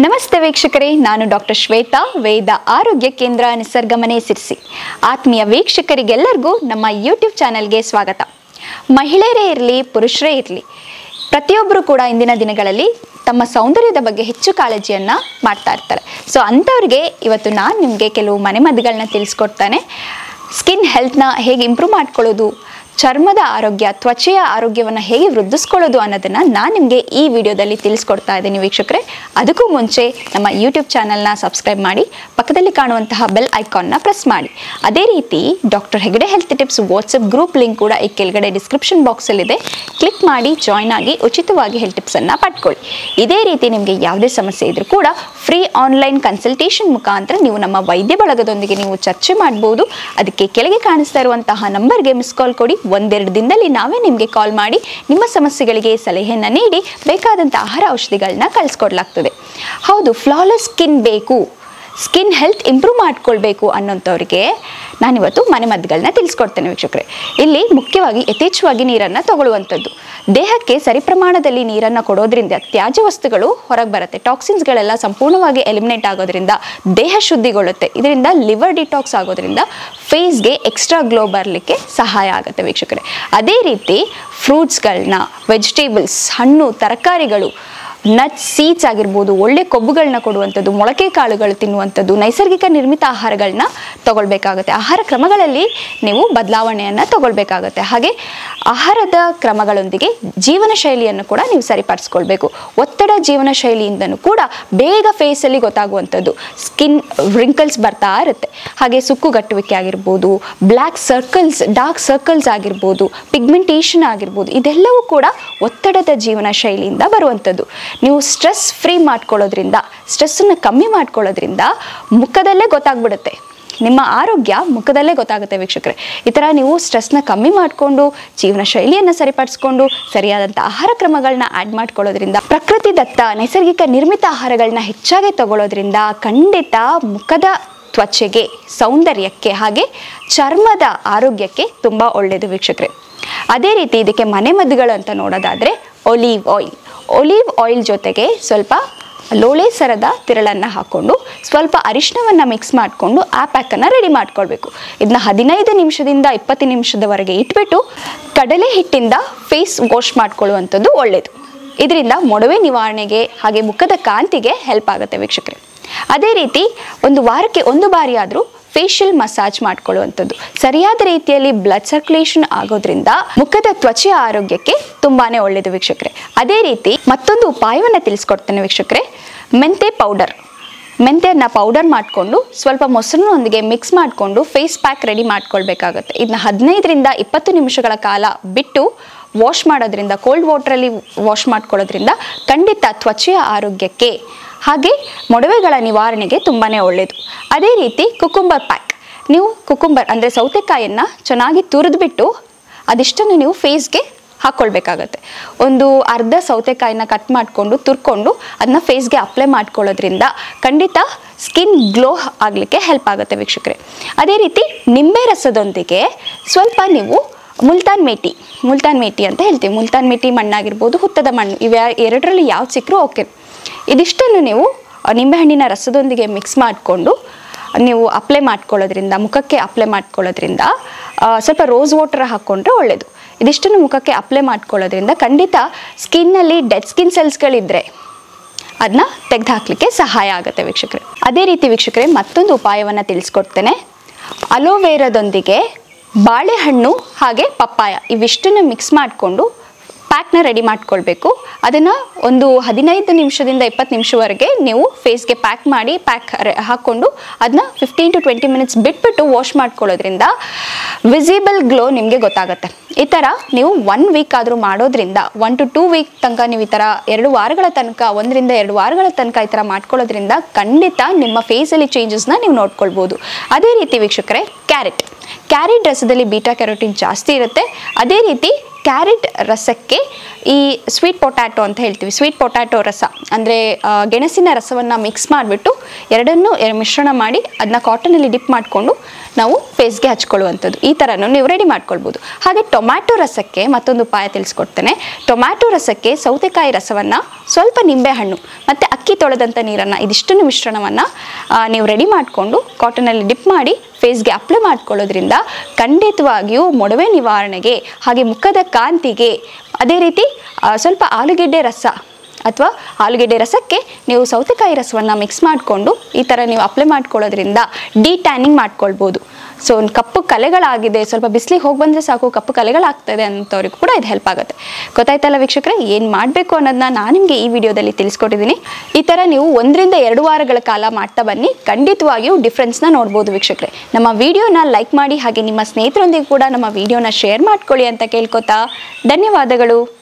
ನಮಸ್ತೆ ವೀಕ್ಷಕರೇ ನಾನು ಡಾಕ್ಟರ್ ಶ್ವೇತಾ ವೇದ ಆರೋಗ್ಯ ಕೇಂದ್ರ ನಿಸರ್ಗಮನೆ ಸಿರ್ಸಿ ಆತ್ಮೀಯ ವೀಕ್ಷಕರಿಗೆಲ್ಲರಿಗೂ ನಮ್ಮ ಯೂಟ್ಯೂಬ್ ಚಾನೆಲ್ಗೆ ಸ್ವಾಗತ ಮಹಿಳೆಯರೇ ಇರಲಿ ಪುರುಷರೇ ಇರಲಿ ಪ್ರತಿಯೊಬ್ಬರು ಕೂಡ ಇಂದಿನ ದಿನಗಳಲ್ಲಿ ತಮ್ಮ ಸೌಂದರ್ಯದ ಬಗ್ಗೆ ಹೆಚ್ಚು ಕಾಳಜಿಯನ್ನು ಮಾಡ್ತಾ ಇರ್ತಾರೆ ಸೊ ಅಂಥವ್ರಿಗೆ ಇವತ್ತು ನಾನು ನಿಮಗೆ ಕೆಲವು ಮನೆಮದ್ದುಗಳನ್ನ ತಿಳಿಸ್ಕೊಡ್ತಾನೆ ಸ್ಕಿನ್ ಹೆಲ್ತ್ನ ಹೇಗೆ ಇಂಪ್ರೂವ್ ಮಾಡ್ಕೊಳ್ಳೋದು ಚರ್ಮದ ಆರೋಗ್ಯ ತ್ವಚೆಯ ಆರೋಗ್ಯವನ್ನು ಹೇಗೆ ವೃದ್ಧಿಸ್ಕೊಳ್ಳೋದು ಅನ್ನೋದನ್ನು ನಾನು ನಿಮಗೆ ಈ ವಿಡಿಯೋದಲ್ಲಿ ತಿಳಿಸ್ಕೊಡ್ತಾ ಇದ್ದೀನಿ ವೀಕ್ಷಕರೇ ಅದಕ್ಕೂ ಮುಂಚೆ ನಮ್ಮ ಯೂಟ್ಯೂಬ್ ಚಾನಲ್ನ ಸಬ್ಸ್ಕ್ರೈಬ್ ಮಾಡಿ ಪಕ್ಕದಲ್ಲಿ ಕಾಣುವಂತಹ ಬೆಲ್ ಐಕಾನ್ನ ಪ್ರೆಸ್ ಮಾಡಿ ಅದೇ ರೀತಿ doctor Hegde health tips WhatsApp group link ಕೂಡ ಈ ಕೆಳಗಡೆ ಡಿಸ್ಕ್ರಿಪ್ಷನ್ ಬಾಕ್ಸಲ್ಲಿದೆ ಕ್ಲಿಕ್ ಮಾಡಿ ಜಾಯ್ನ್ ಆಗಿ ಉಚಿತವಾಗಿ ಹೆಲ್ತ್ ಟಿಪ್ಸನ್ನು ಪಡ್ಕೊಳ್ಳಿ ಇದೇ ರೀತಿ ನಿಮಗೆ ಯಾವುದೇ ಸಮಸ್ಯೆ ಇದ್ರೂ ಕೂಡ ಫ್ರೀ ಆನ್ಲೈನ್ ಕನ್ಸಲ್ಟೇಷನ್ ಮುಖಾಂತರ ನೀವು ನಮ್ಮ ವೈದ್ಯ ಬಳಗದೊಂದಿಗೆ ನೀವು ಚರ್ಚೆ ಮಾಡ್ಬೋದು ಅದಕ್ಕೆ ಕೆಳಗೆ ಕಾಣಿಸ್ತಾ ಇರುವಂತಹ ನಂಬರ್ಗೆ ಮಿಸ್ ಕಾಲ್ ಕೊಡಿ ಒಂದೆರಡು ದಿನದಲ್ಲಿ ನಾವೇ ನಿಮಗೆ ಕಾಲ್ ಮಾಡಿ ನಿಮ್ಮ ಸಮಸ್ಯೆಗಳಿಗೆ ಸಲಹೆಯನ್ನು ನೀಡಿ ಬೇಕಾದಂಥ ಆಹಾರ ಔಷಧಿಗಳನ್ನ ಕಳಿಸ್ಕೊಡ್ಲಾಗ್ತದೆ ಹೌದು ಫ್ಲಾಲೆಸ್ ಸ್ಕಿನ್ ಬೇಕು ಸ್ಕಿನ್ ಹೆಲ್ತ್ ಇಂಪ್ರೂವ್ ಮಾಡ್ಕೊಳ್ಬೇಕು ಅನ್ನೋಂಥವ್ರಿಗೆ ನಾನಿವತ್ತು ಮನೆ ಮದ್ದುಗಳನ್ನ ತಿಳಿಸ್ಕೊಡ್ತೇನೆ ವೀಕ್ಷಕರೇ ಇಲ್ಲಿ ಮುಖ್ಯವಾಗಿ ಯಥೇಚ್ಛವಾಗಿ ನೀರನ್ನು ತಗೊಳ್ಳುವಂಥದ್ದು ದೇಹಕ್ಕೆ ಸರಿ ಪ್ರಮಾಣದಲ್ಲಿ ನೀರನ್ನು ಕೊಡೋದ್ರಿಂದ ತ್ಯಾಜ್ಯ ವಸ್ತುಗಳು ಹೊರಗೆ ಬರುತ್ತೆ ಟಾಕ್ಸಿನ್ಸ್ಗಳೆಲ್ಲ ಸಂಪೂರ್ಣವಾಗಿ ಎಲಿಮಿನೇಟ್ ಆಗೋದ್ರಿಂದ ದೇಹ ಶುದ್ಧಿಗೊಳ್ಳುತ್ತೆ ಇದರಿಂದ ಲಿವರ್ ಡಿಟಾಕ್ಸ್ ಆಗೋದ್ರಿಂದ ಫೇಸ್ಗೆ ಎಕ್ಸ್ಟ್ರಾ ಗ್ಲೋ ಬರಲಿಕ್ಕೆ ಸಹಾಯ ಆಗುತ್ತೆ ವೀಕ್ಷಕರೇ ಅದೇ ರೀತಿ ಫ್ರೂಟ್ಸ್ಗಳನ್ನ ವೆಜಿಟೇಬಲ್ಸ್ ಹಣ್ಣು ತರಕಾರಿಗಳು ನಟ್ಸ್ ಸೀಡ್ಸ್ ಆಗಿರ್ಬೋದು ಒಳ್ಳೆ ಕೊಬ್ಬುಗಳನ್ನ ಕೊಡುವಂಥದ್ದು ಮೊಳಕೆ ಕಾಳುಗಳು ತಿನ್ನುವಂಥದ್ದು ನೈಸರ್ಗಿಕ ನಿರ್ಮಿತ ಆಹಾರಗಳನ್ನ ತಗೊಳ್ಬೇಕಾಗುತ್ತೆ ಆಹಾರ ಕ್ರಮಗಳಲ್ಲಿ ನೀವು ಬದಲಾವಣೆಯನ್ನು ತಗೊಳ್ಬೇಕಾಗುತ್ತೆ ಹಾಗೆ ಆಹಾರದ ಕ್ರಮಗಳೊಂದಿಗೆ ಜೀವನ ಶೈಲಿಯನ್ನು ಕೂಡ ನೀವು ಸರಿಪಡಿಸ್ಕೊಳ್ಬೇಕು ಒತ್ತಡ ಜೀವನ ಶೈಲಿಯಿಂದನೂ ಕೂಡ ಬೇಗ ಫೇಸಲ್ಲಿ ಗೊತ್ತಾಗುವಂಥದ್ದು ಸ್ಕಿನ್ ರಿಂಕಲ್ಸ್ ಬರ್ತಾ ಇರುತ್ತೆ ಹಾಗೆ ಸುಕ್ಕುಗಟ್ಟುವಿಕೆ ಆಗಿರ್ಬೋದು ಬ್ಲ್ಯಾಕ್ ಸರ್ಕಲ್ಸ್ ಡಾರ್ಕ್ ಸರ್ಕಲ್ಸ್ ಆಗಿರ್ಬೋದು ಪಿಗ್ಮೆಂಟೇಷನ್ ಆಗಿರ್ಬೋದು ಇದೆಲ್ಲವೂ ಕೂಡ ಒತ್ತಡದ ಜೀವನ ಶೈಲಿಯಿಂದ ಬರುವಂಥದ್ದು ನೀವು ಸ್ಟ್ರೆಸ್ ಫ್ರೀ ಮಾಡ್ಕೊಳ್ಳೋದ್ರಿಂದ ಸ್ಟ್ರೆಸ್ಸನ್ನು ಕಮ್ಮಿ ಮಾಡ್ಕೊಳ್ಳೋದ್ರಿಂದ ಮುಖದಲ್ಲೇ ಗೊತ್ತಾಗ್ಬಿಡುತ್ತೆ ನಿಮ್ಮ ಆರೋಗ್ಯ ಮುಖದಲ್ಲೇ ಗೊತ್ತಾಗುತ್ತೆ ವೀಕ್ಷಕರೇ ಈ ಥರ ನೀವು ಸ್ಟ್ರೆಸ್ನ ಕಮ್ಮಿ ಮಾಡಿಕೊಂಡು ಜೀವನ ಶೈಲಿಯನ್ನು ಸರಿಪಡಿಸ್ಕೊಂಡು ಸರಿಯಾದಂಥ ಆಹಾರ ಕ್ರಮಗಳನ್ನ ಆ್ಯಡ್ ಮಾಡ್ಕೊಳ್ಳೋದ್ರಿಂದ ಪ್ರಕೃತಿ ದತ್ತ ನೈಸರ್ಗಿಕ ನಿರ್ಮಿತ ಆಹಾರಗಳನ್ನ ಹೆಚ್ಚಾಗಿ ತಗೊಳ್ಳೋದ್ರಿಂದ ಖಂಡಿತ ಮುಖದ ತ್ವಚೆಗೆ ಸೌಂದರ್ಯಕ್ಕೆ ಹಾಗೆ ಚರ್ಮದ ಆರೋಗ್ಯಕ್ಕೆ ತುಂಬ ಒಳ್ಳೆಯದು ವೀಕ್ಷಕರೇ ಅದೇ ರೀತಿ ಇದಕ್ಕೆ ಮನೆಮದ್ದುಗಳು ಅಂತ ನೋಡೋದಾದರೆ ಒಲೀವ್ ಆಯಿಲ್ ಒಲೀವ್ ಆಯಿಲ್ ಜೊತೆಗೆ ಸ್ವಲ್ಪ ಲೋಳೆ ಸರದ ತಿರಳನ್ನು ಹಾಕ್ಕೊಂಡು ಸ್ವಲ್ಪ ಅರಿಶಿನವನ್ನು ಮಿಕ್ಸ್ ಮಾಡಿಕೊಂಡು ಆ ಪ್ಯಾಕನ್ನು ರೆಡಿ ಮಾಡ್ಕೊಳ್ಬೇಕು ಇದನ್ನ ಹದಿನೈದು ನಿಮಿಷದಿಂದ ಇಪ್ಪತ್ತು ನಿಮಿಷದವರೆಗೆ ಇಟ್ಬಿಟ್ಟು ಕಡಲೆ ಹಿಟ್ಟಿಂದ ಫೇಸ್ ವಾಶ್ ಮಾಡ್ಕೊಳ್ಳುವಂಥದ್ದು ಒಳ್ಳೆಯದು ಇದರಿಂದ ಮೊಡವೆ ನಿವಾರಣೆಗೆ ಹಾಗೆ ಮುಖದ ಕಾಂತಿಗೆ ಹೆಲ್ಪ್ ಆಗುತ್ತೆ ವೀಕ್ಷಕರೇ ಅದೇ ರೀತಿ ಒಂದು ವಾರಕ್ಕೆ ಒಂದು ಬಾರಿ ಆದರೂ ಫೇಶಿಯಲ್ ಮಸಾಜ್ ಮಾಡ್ಕೊಳ್ಳುವಂಥದ್ದು ಸರಿಯಾದ ರೀತಿಯಲ್ಲಿ ಬ್ಲಡ್ ಸರ್ಕ್ಯುಲೇಷನ್ ಆಗೋದ್ರಿಂದ ಮುಖದ ತ್ವಚೆಯ ಆರೋಗ್ಯಕ್ಕೆ ತುಂಬಾನೇ ಒಳ್ಳೆಯದು ವೀಕ್ಷಕರೇ ಅದೇ ರೀತಿ ಮತ್ತೊಂದು ಉಪಾಯವನ್ನು ತಿಳಿಸ್ಕೊಡ್ತೇನೆ ವೀಕ್ಷಕರೇ ಮೆಂತೆ ಪೌಡರ್ ಮೆಂತೆಯನ್ನು ಪೌಡರ್ ಮಾಡಿಕೊಂಡು ಸ್ವಲ್ಪ ಮೊಸರಿನೊಂದಿಗೆ ಮಿಕ್ಸ್ ಮಾಡಿಕೊಂಡು ಫೇಸ್ ಪ್ಯಾಕ್ ರೆಡಿ ಮಾಡ್ಕೊಳ್ಬೇಕಾಗತ್ತೆ ಇದನ್ನ ಹದಿನೈದರಿಂದ ಇಪ್ಪತ್ತು ನಿಮಿಷಗಳ ಕಾಲ ಬಿಟ್ಟು ವಾಶ್ ಮಾಡೋದ್ರಿಂದ ಕೋಲ್ಡ್ ವಾಟ್ರಲ್ಲಿ ವಾಶ್ ಮಾಡ್ಕೊಳ್ಳೋದ್ರಿಂದ ಖಂಡಿತ ತ್ವಚೆಯ ಆರೋಗ್ಯಕ್ಕೆ ಹಾಗೆ ಮೊಡವೆಗಳ ನಿವಾರಣೆಗೆ ತುಂಬಾ ಒಳ್ಳೆಯದು ಅದೇ ರೀತಿ ಕುಕುಂಬರ್ ಪ್ಯಾಕ್ ನೀವು ಕುಕುಂಬರ್ ಅಂದರೆ ಸೌತೆಕಾಯನ್ನು ಚೆನ್ನಾಗಿ ತುರಿದ್ಬಿಟ್ಟು ಅದಿಷ್ಟನ್ನು ನೀವು ಫೇಸ್ಗೆ ಹಾಕ್ಕೊಳ್ಬೇಕಾಗತ್ತೆ ಒಂದು ಅರ್ಧ ಸೌತೆಕಾಯಿನ ಕಟ್ ಮಾಡಿಕೊಂಡು ತುರ್ಕೊಂಡು ಅದನ್ನ ಫೇಸ್ಗೆ ಅಪ್ಲೈ ಮಾಡ್ಕೊಳ್ಳೋದ್ರಿಂದ ಖಂಡಿತ ಸ್ಕಿನ್ ಗ್ಲೋ ಆಗಲಿಕ್ಕೆ ಹೆಲ್ಪ್ ಆಗುತ್ತೆ ವೀಕ್ಷಕರೇ ಅದೇ ರೀತಿ ನಿಂಬೆ ರಸದೊಂದಿಗೆ ಸ್ವಲ್ಪ ನೀವು ಮುಲ್ತಾನ್ ಮೇಟಿ ಮುಲ್ತಾನ್ ಮೇಟಿ ಅಂತ ಹೇಳ್ತೀವಿ ಮುಲ್ತಾನ್ ಮೇಟಿ ಮಣ್ಣಾಗಿರ್ಬೋದು ಹುತ್ತದ ಮಣ್ಣು ಇವ ಎರಡರಲ್ಲಿ ಯಾವ್ದು ಸಿಕ್ಕರೂ ಓಕೆ ಇದಿಷ್ಟನ್ನು ನೀವು ನಿಂಬೆಹಣ್ಣಿನ ರಸದೊಂದಿಗೆ ಮಿಕ್ಸ್ ಮಾಡಿಕೊಂಡು ನೀವು ಅಪ್ಲೈ ಮಾಡ್ಕೊಳ್ಳೋದ್ರಿಂದ ಮುಖಕ್ಕೆ ಅಪ್ಲೈ ಮಾಡ್ಕೊಳ್ಳೋದ್ರಿಂದ ಆ, ಸ್ವಲ್ಪ ರೋಸ್ ವಾಟರ್ ಹಾಕ್ಕೊಂಡ್ರೆ ಒಳ್ಳೆಯದು ಇದಿಷ್ಟನ್ನು ಮುಖಕ್ಕೆ ಅಪ್ಲೈ ಮಾಡ್ಕೊಳ್ಳೋದ್ರಿಂದ ಖಂಡಿತ ಸ್ಕಿನ್ನಲ್ಲಿ ಡೆಡ್ ಸ್ಕಿನ್ ಸೆಲ್ಸ್ಗಳಿದ್ದರೆ ಅದನ್ನ ತೆಗೆದು ಹಾಕಲಿಕ್ಕೆ ಸಹಾಯ ಆಗುತ್ತೆ ವೀಕ್ಷಕರೇ ಅದೇ ರೀತಿ ವೀಕ್ಷಕರೇ ಮತ್ತೊಂದು ಉಪಾಯವನ್ನು ತಿಳಿಸ್ಕೊಡ್ತೇನೆ ಅಲೋವೇರಾದೊಂದಿಗೆ ಬಾಳೆಹಣ್ಣು ಹಾಗೆ ಪಪ್ಪಾಯ ಇವಿಷ್ಟನ್ನು ಮಿಕ್ಸ್ ಮಾಡಿಕೊಂಡು ಪ್ಯಾಕ್ನ ರೆಡಿ ಮಾಡ್ಕೊಳ್ಬೇಕು ಅದನ್ನು ಒಂದು ಹದಿನೈದು ನಿಮಿಷದಿಂದ ಇಪ್ಪತ್ತು ನಿಮಿಷವರೆಗೆ ನೀವು ಫೇಸ್ಗೆ ಪ್ಯಾಕ್ ಮಾಡಿ ಪ್ಯಾಕ್ ಹಾಕ್ಕೊಂಡು ಅದನ್ನ ಫಿಫ್ಟೀನ್ ಟು ಟ್ವೆಂಟಿ ಮಿನಿಟ್ಸ್ ಬಿಟ್ಬಿಟ್ಟು ವಾಶ್ ಮಾಡ್ಕೊಳ್ಳೋದ್ರಿಂದ ವಿಸಿಬಲ್ ಗ್ಲೋ ನಿಮಗೆ ಗೊತ್ತಾಗುತ್ತೆ ಈ ಥರ ನೀವು ಒನ್ ವೀಕ್ ಆದರೂ ಮಾಡೋದ್ರಿಂದ ಒನ್ ಟು ಟೂ ವೀಕ್ ತನಕ ನೀವು ಈ ಥರ ಎರಡು ವಾರಗಳ ತನಕ ಒಂದರಿಂದ ಎರಡು ವಾರಗಳ ತನಕ ಈ ಥರ ಮಾಡ್ಕೊಳ್ಳೋದ್ರಿಂದ ಖಂಡಿತ ನಿಮ್ಮ ಫೇಸಲ್ಲಿ ಚೇಂಜಸ್ನ ನೀವು ನೋಡ್ಕೊಳ್ಬೋದು ಅದೇ ರೀತಿ ವೀಕ್ಷಕರೇ ಕ್ಯಾರೆಟ್ ಕ್ಯಾರೆಟ್ ರಸದಲ್ಲಿ ಬೀಟಾ ಕ್ಯಾರೋಟಿನ್ ಜಾಸ್ತಿ ಇರುತ್ತೆ ಅದೇ ರೀತಿ ಕ್ಯಾರೆಟ್ ರಸಕ್ಕೆ ಈ ಸ್ವೀಟ್ ಪೊಟ್ಯಾಟೊ ಅಂತ ಹೇಳ್ತೀವಿ ಸ್ವೀಟ್ ಪೊಟ್ಯಾಟೊ ರಸ ಅಂದರೆ ಗೆಣಸಿನ ರಸವನ್ನು ಮಿಕ್ಸ್ ಮಾಡಿಬಿಟ್ಟು ಎರಡನ್ನೂ ಎ- ಮಿಶ್ರಣ ಮಾಡಿ ಅದನ್ನ ಕಾಟನಲ್ಲಿ ಡಿಪ್ ಮಾಡಿಕೊಂಡು ನಾವು ಫೇಸ್ಗೆ ಹಚ್ಕೊಳ್ಳುವಂಥದ್ದು ಈ ಥರನೂ ನೀವು ರೆಡಿ ಮಾಡ್ಕೊಳ್ಬೋದು ಹಾಗೆ ಟೊಮ್ಯಾಟೊ ರಸಕ್ಕೆ ಮತ್ತೊಂದು ಉಪಾಯ ತಿಳಿಸ್ಕೊಡ್ತೇನೆ ಟೊಮ್ಯಾಟೊ ರಸಕ್ಕೆ ಸೌತೆಕಾಯಿ ರಸವನ್ನು ಸ್ವಲ್ಪ ನಿಂಬೆಹಣ್ಣು ಮತ್ತು ಅಕ್ಕಿ ತೊಳೆದಂಥ ನೀರನ್ನು ಇದಿಷ್ಟನ್ನು ಮಿಶ್ರಣವನ್ನು ನೀವು ರೆಡಿ ಮಾಡಿಕೊಂಡು ಕಾಟನಲ್ಲಿ ಡಿಪ್ ಮಾಡಿ ಫೇಸ್ಗೆ ಅಪ್ಲೈ ಮಾಡ್ಕೊಳ್ಳೋದ್ರಿಂದ ಖಂಡಿತವಾಗಿಯೂ ಮೊಡವೆ ನಿವಾರಣೆಗೆ ಹಾಗೆ ಮುಖದ ಕಾಂತಿಗೆ ಅದೇ ರೀತಿ ಆ, ಸ್ವಲ್ಪ ಆಲೂಗೆಡ್ಡೆ ರಸ ಅಥವಾ ಆಲೂಗೆಡ್ಡೆ ರಸಕ್ಕೆ ನೀವು ಸೌತೆಕಾಯಿ ರಸವನ್ನು ಮಿಕ್ಸ್ ಮಾಡಿಕೊಂಡು ಈ ಥರ ನೀವು ಅಪ್ಲೈ ಮಾಡ್ಕೊಳ್ಳೋದ್ರಿಂದ ಡಿ ಟ್ಯಾನಿಂಗ್ ಮಾಡ್ಕೊಳ್ಬೋದು ಸೊ ಒಂದು ಕಪ್ಪು ಕಲೆಗಳಾಗಿದೆ ಸ್ವಲ್ಪ ಬಿಸಿಲಿಗೆ ಹೋಗಿ ಬಂದರೆ ಸಾಕು ಕಪ್ಪು ಕಲೆಗಳಾಗ್ತದೆ ಅಂಥವ್ರಿಗೂ ಕೂಡ ಇದು ಹೆಲ್ಪ್ ಆಗುತ್ತೆ ಗೊತ್ತಾಯ್ತಲ್ಲ ವೀಕ್ಷಕರೇ ಏನು ಮಾಡಬೇಕು ಅನ್ನೋದನ್ನ ನಾನು ನಿಮಗೆ ಈ ವಿಡಿಯೋದಲ್ಲಿ ತಿಳಿಸ್ಕೊಟ್ಟಿದ್ದೀನಿ ಈ ಥರ ನೀವು ಒಂದರಿಂದ ಎರಡು ವಾರಗಳ ಕಾಲ ಮಾಡ್ತಾ ಬನ್ನಿ ಖಂಡಿತವಾಗಿಯೂ ಡಿಫ್ರೆನ್ಸ್ನ ನೋಡ್ಬೋದು ವೀಕ್ಷಕರೇ ನಮ್ಮ ವಿಡಿಯೋನ ಲೈಕ್ ಮಾಡಿ ಹಾಗೆ ನಿಮ್ಮ ಸ್ನೇಹಿತರೊಂದಿಗೆ ಕೂಡ ನಮ್ಮ ವಿಡಿಯೋನ ಶೇರ್ ಮಾಡ್ಕೊಳ್ಳಿ ಅಂತ ಕೇಳ್ಕೊತಾ ಧನ್ಯವಾದಗಳು